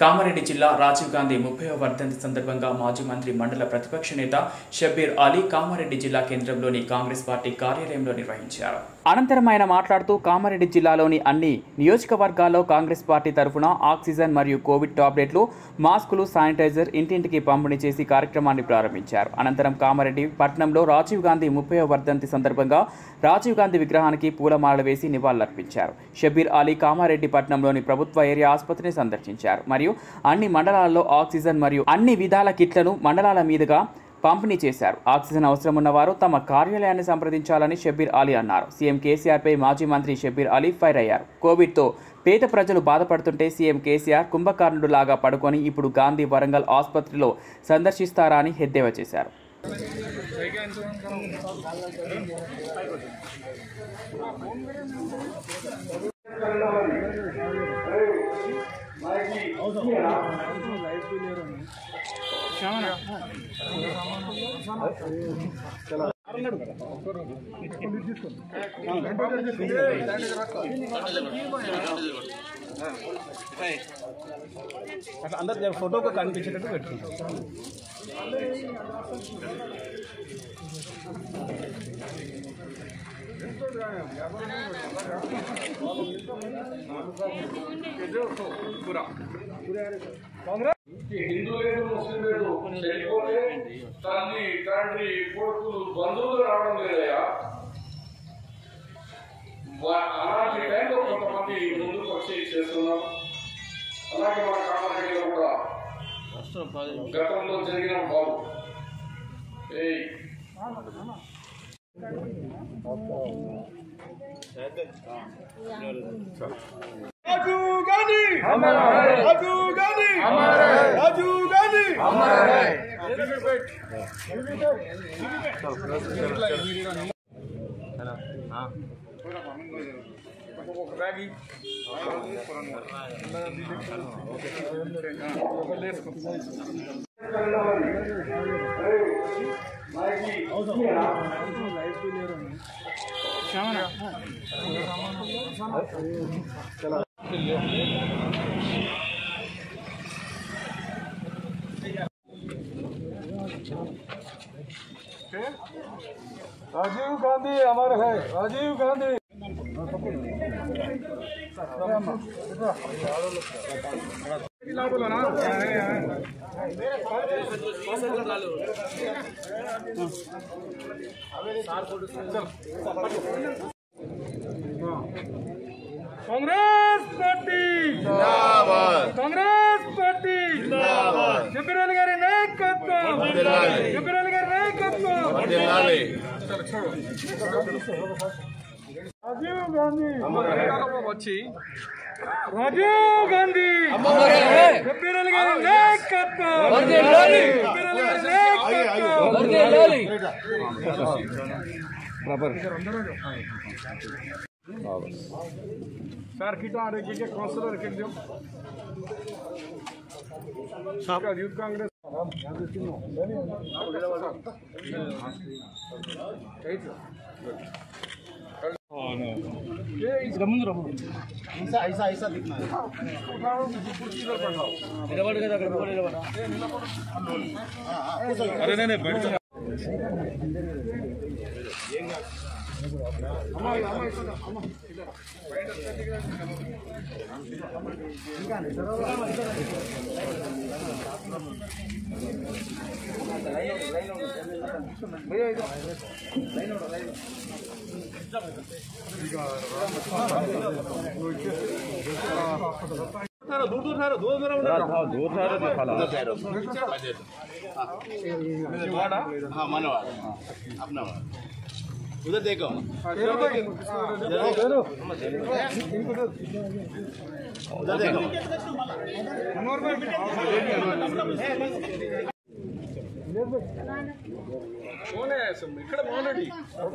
కామారెడ్డి జిల్లా రాజీవ్ గాంధీ ముప్పై వర్ధంతి సందర్భంగా మాజీ మంత్రి మండల ప్రతిపక్ష నేత షబ్బీర్ అలీ కామారెడ్డి జిల్లా కేంద్రంలోని కాంగ్రెస్ పార్టీ కార్యాలయంలో నిర్వహించారు అనంతరం ఆయన మాట్లాడుతూ కామారెడ్డి జిల్లాలోని అన్ని నియోజకవర్గాల్లో కాంగ్రెస్ పార్టీ తరఫున ఆక్సిజన్ మరియు కోవిడ్ టాబ్లెట్లు మాస్కులు శానిటైజర్ ఇంటింటికి పంపిణీ చేసి కార్యక్రమాన్ని ప్రారంభించారు అనంతరం కామారెడ్డి పట్టణంలో రాజీవ్ గాంధీ ముప్పై వర్ధంతి సందర్భంగా రాజీవ్ గాంధీ విగ్రహానికి పూలమాలలు వేసి నివాళులర్పించారు షబీర్ అలీ కామారెడ్డి పట్టణంలోని ప్రభుత్వ ఏరియా ఆసుపత్రిని సందర్శించారు మరియు అన్ని మండలాల్లో ఆక్సిజన్ మరియు అన్ని విధాల కిట్లను మండలాల మీదుగా పంపిణీ చేశారు ఆక్సిజన్ అవసరం ఉన్నవారు తమ కార్యాలయాన్ని సంప్రదించాలని షబ్బీర్ అలీ అన్నారు సీఎం కేసీఆర్పై మాజీ మంత్రి షబ్బీర్ అలీ ఫైర్ అయ్యారు కోవిడ్తో పేద ప్రజలు బాధపడుతుంటే సీఎం కేసీఆర్ కుంభకర్ణుడు లాగా పడుకొని ఇప్పుడు గాంధీ వరంగల్ ఆసుపత్రిలో సందర్శిస్తారా అని ఎద్దేవా చేశారు అట్లా అందరు జర ఫోటోకి కనిపించేటట్టు పెట్టుకుంటాం హిందూ లేదు ముస్లిం లేదు చనిపోతే తల్లి తండ్రి కొడుకులు బంధువులు రావడం లేదయ్యా వా- అలాంటి టైంలో కొంతమంది ముందుకు వచ్చి చేస్తున్నాం అలాగే మన కామారెడ్డిలో కూడా గతంలో జరిగిన బాబు ఏయ్ రాజీవ్ గాంధీ రాజీవ్ గాంధీ రాజీవ్ గాంధీ राजीव गांधी हमारे है राजीव गांधी కాంగ్రెస్ పార్టీ కాంగ్రెస్ పార్టీ జబిరాలి గారి నాయకత్వం జబిరాలి గారి నాయకత్వం రాజీవ్ గాంధీ వచ్చి రాజీవ్ గాంధీ జబిరాలి గారి నాయకత్వం జబిరాలి గారి सर किटा रखे के काउंसलर के दियो साहब यूथ कांग्रेस ऐसा ऐसा दिखना अरे नहीं नहीं बैठ जा दूर दूर ठहरो दूर दूर दूर ठहरो हाँ मनवाड़ अपना वाड़ उधर देखो उधर देखो ఫోనే ఇక్కడ బాగుండండి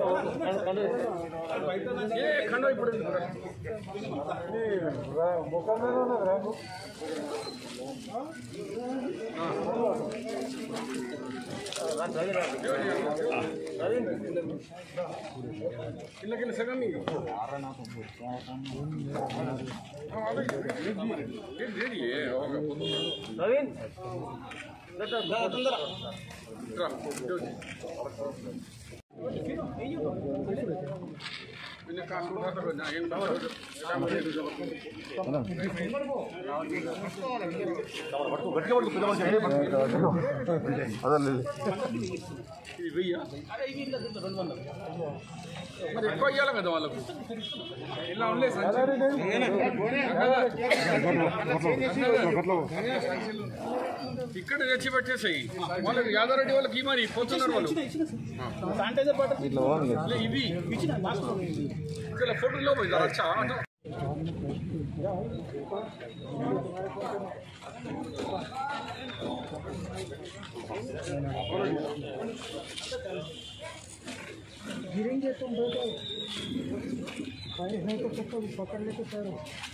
ఏ ఖండం ఇప్పుడు ముఖం మీద ఉన్నది రేపు కింద కింద సెకండ్ ఇది వెయ్యి మరి ఎక్కువ ఇవ్వాలి కదా వాళ్ళకు ఇలా ఉండలే ఇక్కడ తెచ్చి పెట్టేసాయి వాళ్ళకి యాదారెడ్డి వాళ్ళకి ఈ మరి పోతున్నారు వాళ్ళు లే, ఇవి ఇక్కడ ఫోటోలో పోయి అచ్చా అటు. गिरेंगे तुम बैठो बारिश नहीं तो सबको पकड़ लेते सर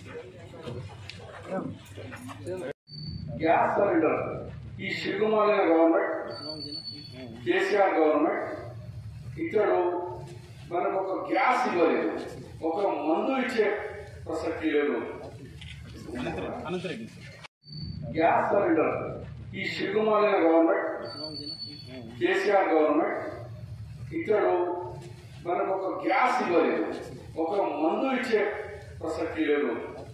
గ్యాస్ సిలిండర్ ఈ సిగ్గుమాలిన గవర్నమెంట్ కేసీఆర్ గవర్నమెంట్ ఇతడు మనకు ఒక గ్యాస్ ఇవ్వలేదు ఒక మందు ఇచ్చే ప్రసక్తి లేదు గ్యాస్ సిలిండర్ ఈ సిగ్గుమాలిన గవర్నమెంట్ కేసీఆర్ గవర్నమెంట్ ఇతడు మనకు ఒక గ్యాస్ ఇవ్వలేదు ఒక మందు ఇచ్చే ప్రసక్తి లేదు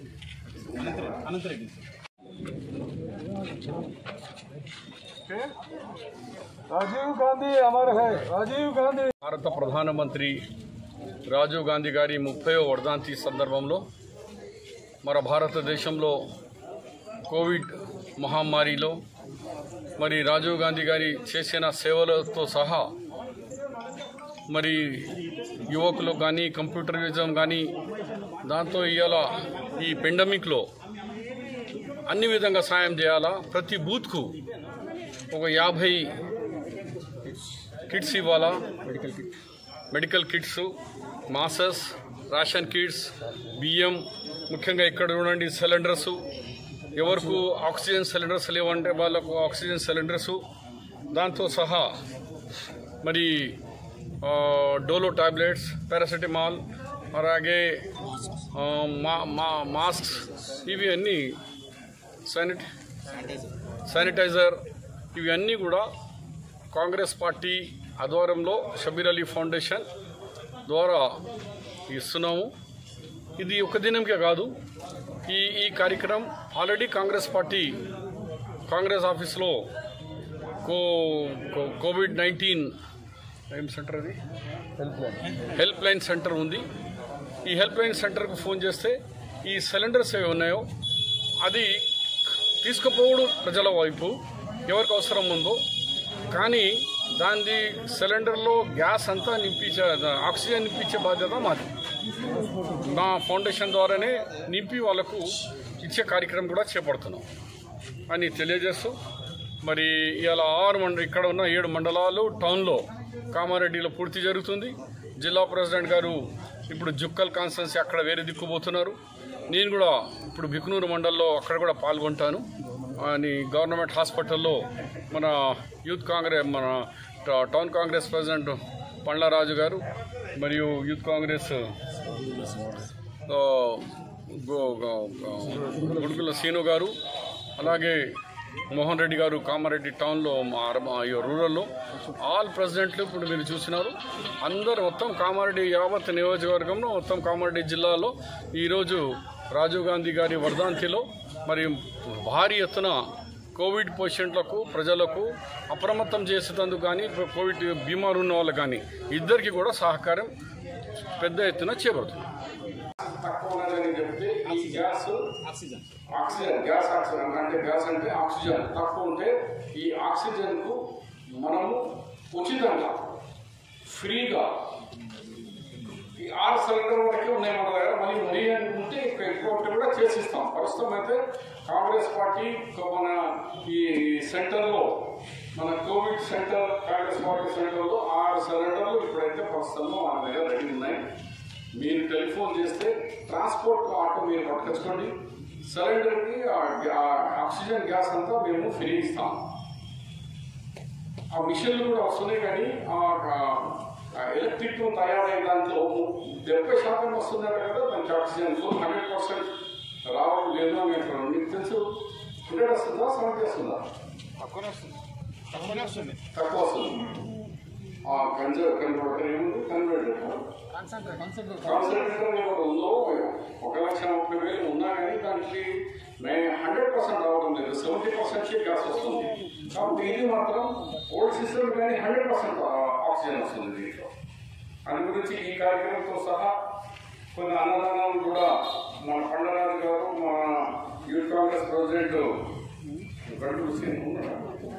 राजीव गांधी अमर है राजीव गांधी భారత ప్రధానమంత్రి రాజీవ్ గాంధీ గారి ముప్పైవ వర్ధంతి సందర్భంలో మన భారతదేశంలో కోవిడ్ మహమ్మారిలో మరి రాజీవ్ గాంధీ గారి చేసిన సేవలతో సహా మరి యువకులు కానీ కంప్యూటరిజం కానీ దాంతో ఇవాళ ఈ పెండమిక్లో అన్ని విధంగా సాయం చేయాలా ప్రతి బూత్కు ఒక యాభై కిట్స్ ఇవ్వాలా medical kit medical kits masks ration kits బియ్యం ముఖ్యంగా ఇక్కడ చూడండి సిలిండర్స్ ఎవరికి ఆక్సిజన్ సిలిండర్స్ లేవంటే వాళ్ళకు ఆక్సిజన్ సిలిండర్స్ దాంతో సహా మరి ఆ, డోలో టాబ్లెట్స్ పారాసిటమాల్ అలాగే ఆ, మా మా మాస్క్స్ ఇవి అన్నీ శానిట శానిటైజర్ ఇవి అన్నీ కూడా కాంగ్రెస్ పార్టీ ఆధ్వర్యంలో షబీర్ అలీ ఫౌండేషన్ ద్వారా ఇస్తున్నాము ఇది ఒక దినంకే కాదు ఈ ఈ కార్యక్రమం ఆల్రెడీ కాంగ్రెస్ పార్టీ కాంగ్రెస్ ఆఫీస్లో కో కో- కోవిడ్ నైన్టీన్ ఏం సెంటర్ అది హెల్ప్ లైన్ సెంటర్ ఉంది ఈ హెల్ప్ లైన్ సెంటర్కు ఫోన్ చేస్తే ఈ సిలిండర్స్ ఏవి ఉన్నాయో అది తీసుకుపోవడం ప్రజల వైపు ఎవరికి అవసరం ఉందో కానీ దాని సిలిండర్లో గ్యాస్ అంతా నింపించే ఆక్సిజన్ నింపించే బాధ్యత మాది మా ఫౌండేషన్ ద్వారానే నింపి వాళ్ళకు ఇచ్చే కార్యక్రమం కూడా చేపడుతున్నాం అని తెలియజేస్తూ మరి ఇవాళ ఆరు మండల ఇక్కడ ఉన్న ఏడు మండలాలు టౌన్లో కామారెడ్డిలో పూర్తి జరుగుతుంది జిల్లా ప్రెసిడెంట్ గారు ఇప్పుడు జుక్కల్ కాన్స్టెన్సీ అక్కడ వేరే దిక్కుపోతున్నారు నేను కూడా ఇప్పుడు బికునూరు మండల్లో అక్కడ కూడా పాల్గొంటాను అని గవర్నమెంట్ హాస్పిటల్లో మన యూత్ కాంగ్రెస్ మన ట- టౌన్ కాంగ్రెస్ ప్రెసిడెంట్ పండ్లరాజు గారు మరియు యూత్ కాంగ్రెస్ ఆ, గో- గో- గో- గుడుగుల సీను గారు అలాగే మోహన్ రెడ్డి గారు కామారెడ్డి టౌన్లో మా అర్బ- ఈ రూరల్లో ఆల్ ప్రెసిడెంట్లు ఇప్పుడు మీరు చూసినారు అందరు మొత్తం కామారెడ్డి యావత్ నియోజకవర్గంలో మొత్తం కామారెడ్డి జిల్లాలో ఈరోజు రాజీవ్ గాంధీ గారి వర్ధంతిలో మరి భారీ ఎత్తున కోవిడ్ పేషెంట్లకు ప్రజలకు అప్రమత్తం చేసేందుకు కానీ కోవిడ్ బీమారు ఉన్న వాళ్ళకి కానీ ఇద్దరికి కూడా సహకారం పెద్ద ఎత్తున చేపడుతుంది తక్కువ ఉన్నదని చెప్తే ఈ gas oxygen oxygen gas oxygen అంటే గ్యాస్ అంటే ఆక్సిజన్ తక్కువ ఉంటే ఈ ఆక్సిజన్ కు మనము ఉచితంగా ఫ్రీగా ఈ ఆరు సిలిండర్ వరకే ఉన్నాయి మన దగ్గర మళ్ళీ మరీ ఉంటే ఇంకా ఎక్కువ ఉంటే కూడా చేసిస్తాం ప్రస్తుతం అయితే కాంగ్రెస్ పార్టీ మన ఈ సెంటర్లో మన కోవిడ్ సెంటర్ కాంగ్రెస్ పార్టీ సెంటర్లో ఆరు సిలిండర్లు ఇప్పుడైతే ప్రస్తుతంలో మన దగ్గర రెడీ ఉన్నాయి మీరు టెలిఫోన్ చేస్తే ట్రాన్స్పోర్ట్ ఆటో మీరు పట్టుకొచ్చుకోండి సిలిండర్కి ఆ- ఆ ఆక్సిజన్ గ్యాస్ అంతా మేము ఫ్రీ ఇస్తాం ఆ మిషన్లు కూడా వస్తున్నాయి కానీ ఆ ఎలక్ట్రిక్ తయారయ్యే దాంట్లో డెబ్బై శాతం వస్తున్నారు కదా దానికి ఆక్సిజన్ హండ్రెడ్ పర్సెంట్ రావడం లేదు అని అంటున్నాను మీకు తెలుసు హండ్రెడ్ వస్తుందా సెవెంటీ వస్తుందా తక్కువనే వస్తుంది తక్కువనే వస్తుంది తక్కువ వస్తుంది ఆ కన్జర్ కన్వర్టర్ ఏముంది కన్వర్టర్ కాన్సన్ట్రేటర్ ఏమైనా ఉందో ఒక లక్ష ముప్పై వేలు ఉన్నా కానీ దానికి హండ్రెడ్ పర్సెంట్ రావడం లేదు సెవెంటీ పర్సెంట్ గ్యాస్ వస్తుంది కాబట్టి ఇది మాత్రం ఓల్డ్ సిస్టమ్ కానీ హండ్రెడ్ పర్సెంట్ ఆక్సిజన్ వస్తుంది దీంట్లో అందు గురించి ఈ కార్యక్రమంతో సహా కొన్ని అన్నదానాలు కూడా మన పండరాజు గారు మన యూత్ కాంగ్రెస్ ప్రెసిడెంట్ గడుపు హుసేన్ ఉన్నారా?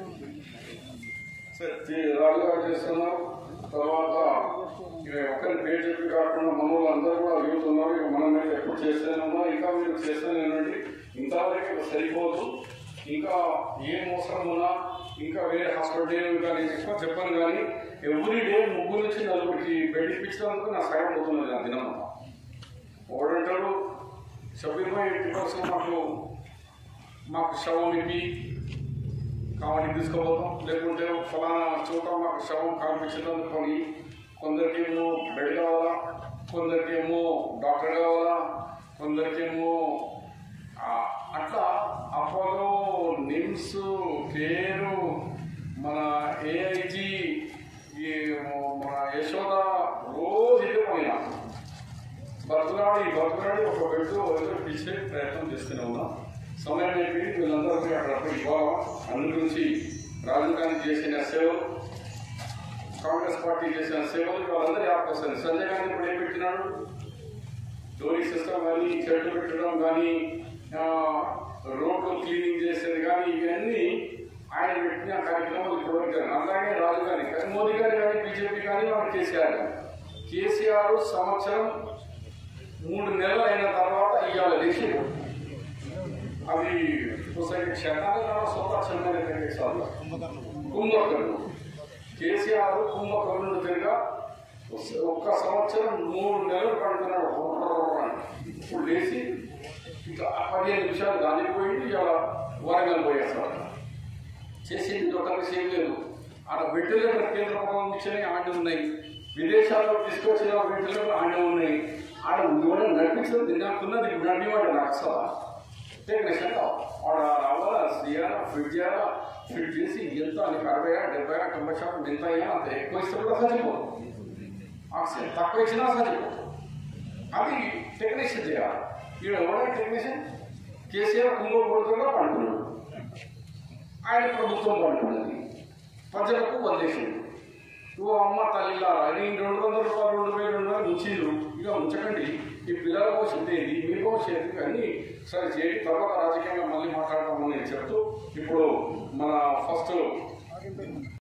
సరే, రాజు గారు చేస్తున్నారు తర్వాత ఇక ఒక్కరి పేరు చెప్పి కాకుండా మన అందరూ కూడా యూత్ ఉన్నారు ఇక మనం అయితే ఎప్పుడు చేస్తూనే ఉన్నాం ఇంకా మీరు చేస్తూనేనండి ఇంతవరకు ఇక సరిపోదు ఇంకా ఏం అవసరం ఉన్నా ఇంకా వేరే హాస్పిటల్ ఇంకా నేను ఎక్కువ చెప్పాను కానీ ఎవ్రీ డే ముగ్గురు నుంచి నలుగురికి బెడ్ ఇప్పించడానికి నా సగం పోతున్నది నా దినం ఒకడంటాడు షబీర్ భాయ్ ఎట్టి కోసం మాకు మాకు శవం ఇప్పి కావాలని తీసుకోపోతాం లేకుంటే ఫలానా చోట మాకు శవం కనిపించడం కొని కొందరికేమో బెడ్ కావాలా కొందరికేమో డాక్టర్ కావాలా కొందరికేమో ఆ, అట్లా అపోలో నిమ్స్ కేరు మన ఏఐజీ ఈ మన యశోద రోజు ఇదే పోయినా బతులాడి బతులాడి ఒక బెడ్ వదిలి పిచ్చే ప్రయత్నం చేస్తూనే ఉన్నాం సమయం అయిపోయి వీళ్ళందరికీ అక్కడ ఇవ్వాలా అందు గురించి రాజీవ్ గాంధీ చేసిన సేవలు కాంగ్రెస్ పార్టీ చేసిన సేవలు వాళ్ళందరూ యాపకొస్తుంది సంజయ్ గాంధీ ఇప్పుడు ఏం పెట్టినాడు డోరీ సిస్టమ్ కానీ చెట్లు పెట్టడం కానీ ఆ, రోడ్లు క్లీనింగ్ చేసేది కానీ ఇవన్నీ ఆయన పెట్టిన కార్యక్రమాలు ఇప్పటివరకు జరగదు. అలాగే రాజు గారి కానీ మోదీ గారు కానీ బీజేపీ కానీ మన కేసీఆర్ గారు కేసీఆర్ సంవత్సరం మూడు నెలలు అయిన తర్వాత ఇవాళ లేచి అది సొసైటీ క్షేత్రాలు సొంత చెన్నై సార్లు కుంభకర్ణుడు కేసీఆర్ కుంభకర్ణుడు తిరిగా ఒక్క సంవత్సరం మూడు నెలలు పడుతున్నాడు ఇప్పుడు లేచి ఇంకా పదిహేను నిమిషాలు దానికి పోయింది ఇలా వరంగల్ పోయేస్తాడు చేసేది ఒక విషయం లేదు ఆడ వెంటిలేటర్ కేంద్ర ప్రభుత్వం ఇచ్చినవి ఆడ ఉన్నాయి విదేశాల్లో తీసుకొచ్చిన వెంటిలేటర్ ఆడ ఉన్నాయి ఆడ కూడా నడిపించడం నాకున్నది నడివాడు నాకు అసలు టెక్నీషియన్ ఆడ రావాలా చేయాలా ఫిట్ చేయాలా ఫిట్ చేసి ఎంత నీకు అరవై డెబ్బై తొంభై శాతం ఎంత అయినా అంత ఎక్కువ ఇస్తే కూడా చనిపోదు ఆక్సిజన్ తక్కువ ఇచ్చినా చనిపోదు అది టెక్నీషియన్ చేయాలి ఈయన ఎవరైనా టెక్నీషియన్ కేసీఆర్ కుంభకోణంలో పండుకున్నాడు ఆయన ప్రభుత్వం పండుకున్నది ప్రజలకు వదిలేసింది నువ్వు అమ్మ తల్లిలారా నేను రెండు వందల రూపాయలు రెండు వేలు రెండు వేలు ఉంచిరు ఇక ఉంచకండి ఈ పిల్లల భవిష్యత్తు ఏంటి మీ భవిష్యత్తు అన్ని సరే చేయండి తర్వాత రాజకీయంగా మళ్ళీ మాట్లాడదామని చెప్తూ ఇప్పుడు మన ఫస్ట్